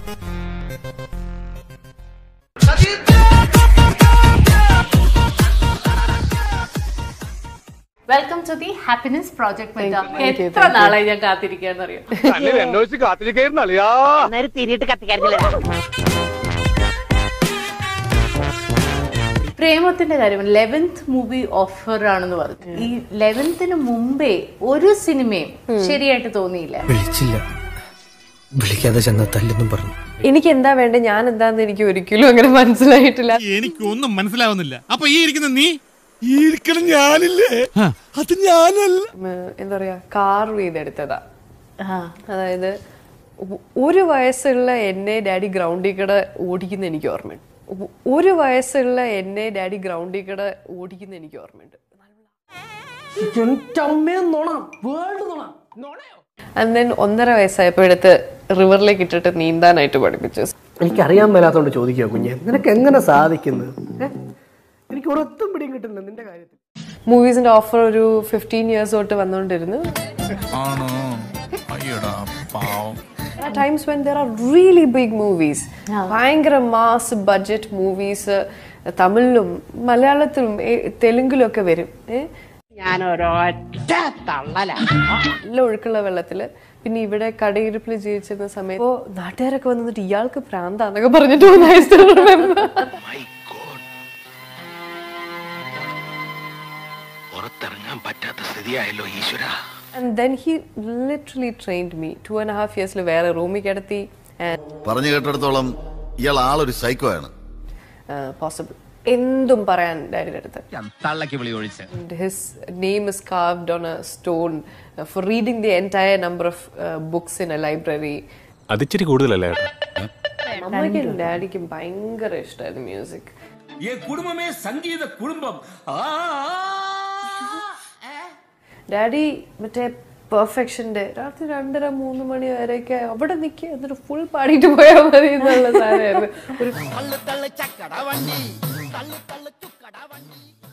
Welcome to the happiness project Thank you, എത്ര thank you. നാളായി ഞാൻ കാത്തിരിക്കാന്ന് അറിയാം തന്നെ അന്വേഷിച്ച് കാത്തിരിക്കായിരുന്നു അളിയാ അന്നേരം തിരിയിട്ട് കത്തിക്കാരില്ല പ്രേമത്തിന്റെ കാര്യം ലെവൻത്ത് മൂവി ഓഫർ ആണെന്ന് പറഞ്ഞു ഈ ലെവൻത്തിന് മുമ്പേ ഒരു സിനിമയും ശരിയായിട്ട് തോന്നിയില്ല വിളിച്ചില്ല വിളിക്കാതെ ചെന്ന തല്ലെന്നും പറഞ്ഞു എനിക്ക് എന്താ വേണ്ടത് ഞാൻ എന്താന്ന് എനിക്ക് ഒരിക്കലും അങ്ങനെ മനസ്സിലായിട്ടില്ല എനിക്കൊന്നും മനസ്സിലാവുന്നില്ല അപ്പൊ ഈ ഇരിക്കുന്ന നീ ഈ ഇരിക്കണം ഞാനില്ലേ അത് ഞാനല്ല ഉം, എന്താ പറയാ കാർ ചെയ്തെടുത്തതാ ആ. അതായത് ഒ- ഒരു വയസ്സുള്ള എന്നെ ഡാഡി ഗ്രൗണ്ടിൽ കൂടെ ഓടിക്കുന്ന എനിക്ക് ഓർമ്മയുണ്ട് ഒ- ഒരു വയസ്സുള്ള എന്നെ ഡാഡി ഗ്രൗണ്ടിൽ കൂടെ ഓടിക്കുന്ന എനിക്ക് ഓർമ്മയുണ്ട് ആൻഡ് ദെൻ ഒന്നര വയസ്സായപ്പോ എടുത്ത് റിവറിലേക്ക് ഇട്ടിട്ട് നീന്താനായിട്ട് പഠിപ്പിച്ചു എനിക്കറിയാൻ മേലാത്തോണ്ട് ചോദിക്കുക കുഞ്ഞെ നിനക്ക് എങ്ങനെ സാധിക്കുന്നത് ഏ? എനിക്ക് ഒരൊത്തും പിടിയും കിട്ടുന്നില്ല നിന്റെ കാര്യത്തിൽ മൂവീസിന്റെ ഓഫർ ഒരു ഫിഫ്റ്റീൻ ഇയേഴ്സ് തൊട്ട് വന്നുകൊണ്ടിരുന്നു ആണോ അയ്യടാ പാവം times when there are really big movies ഭയങ്കര മാസ് ബഡ്ജറ്റ് മൂവീസ് തമിഴിലും മലയാളത്തിലും ഏ- തെലുങ്കിലും ഒക്കെ വരും ഏ? ഞാൻ ഒരൊറ്റ തള്ളല നല്ല ഒഴുക്കുള്ള വെള്ളത്തില് പിന്നെ ഇവിടെ കടയിരിപ്പിൽ ജീവിച്ചിരുന്ന സമയത്ത് ഓ നാട്ടുകാരൊക്കെ വന്നിട്ട് ഇയാൾക്ക് പ്രാന്താന്നൊക്കെ പറഞ്ഞിട്ട് വന്നു. I still remember. പുറത്തിറങ്ങാൻ പറ്റാത്ത സ്ഥിതിയായല്ലോ ഈശ്വര And then he literally trained me. Two and a half years വേറെ റൂമിൽ കിടത്തി പറഞ്ഞു കേട്ടിടത്തോളം ഇയാൾ ആളൊരു സൈക്കോ ആണ് പോസിബിൾ എന്തും പറയാൻ ഡാഡിയുടെ അടുത്ത് തള്ളക്ക് വിളി ഒഴിച്ച് And his name is carved on a stone uh, for reading the entire number of uh, books in a library. അതിച്ചിരി കൂടുതലല്ലേ അമ്മയ്ക്കും ഡാഡിക്കും ഭയങ്കര ഇഷ്ടമായിരുന്നു മ്യൂസിക് കുടുംബമേ സംഗീത കുടുംബം ഡാഡി മറ്റേ പെർഫെക്ഷന്റെ രാത്രി രണ്ടര മൂന്ന് മണി വരെയൊക്കെ അവിടെ നിൽക്കുക എന്നിട്ട് ഫുൾ പാടിയിട്ട് പോയാൽ മതി എന്നുള്ള സാധനമായിരുന്നു ഒരു തള്ളു തള്ളു ചക്കട വണ്ടി തള്ളു തള്ളു ചുക്കട വണ്ടി